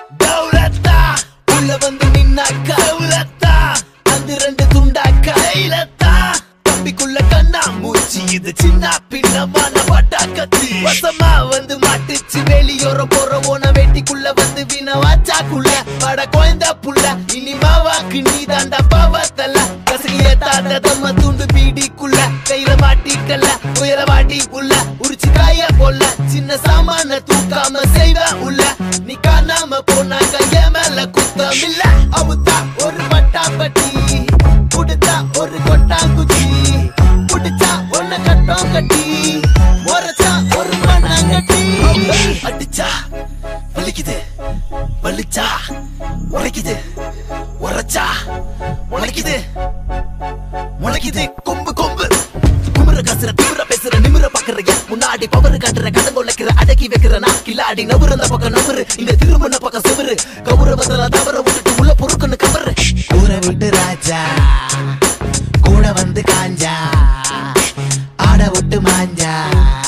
தௌலத்தா உள்ள வந்து நின்னாக்கா தௌலத்தா அந்த ரெண்டு துண்டாக்கா தைலத்தா தம்பிக்குள்ள கண்ணா மூச்சு இது சின்ன பின்னமான பட்டா கத்தி வசமா வந்து மாட்டுச்சு வெளியோரம் போற ஓன வேட்டிக்குள்ள வந்து வீண வாச்சாக்குள்ள பட குழந்த புள்ள இனி மாவாக்கு நீ தாண்டா பாவத்தல்ல கசகிய தாண்ட தம்ம துண்டு பீடிக்குள்ள கையில மாட்டிக்கல உயர வாட்டி உள்ள உரிச்சு காய போல சின்ன சாமான தூக்காம செய்வ உள்ள நீ காணாம போனா கைய மேல குத்தம் இல்ல அவுத்தா ஒரு பட்டா பட்டி புடுத்தா ஒரு கொட்டாங்குச்சி புடிச்சா ஒன்ன கட்டம் கட்டி முறைச்சா ஒரு மண்ணாங்கட்டி அடிச்சா வலிக்குது வலிச்சா உரைக்குது உரைச்சா உழைக்குது முளைக்குது கொம்பு கொம்பு குமுற கசுற திமுற பேசுற நிமிர பாக்குற முன்னாடி பவரு காட்டுற கடன் உழைக்கிற அடக்கி வைக்கிற நான் கில்லாடி நவுறு அந்த பக்கம் நவுறு இந்த திருமண பக்கம் செவரு கௌரவத்துல தவற விட்டுட்டு உள்ள பொறுக்குன்னு கவரு ஊரை விட்டு ராஜா கூட வந்து காஞ்சா ஆட விட்டு மாஞ்சா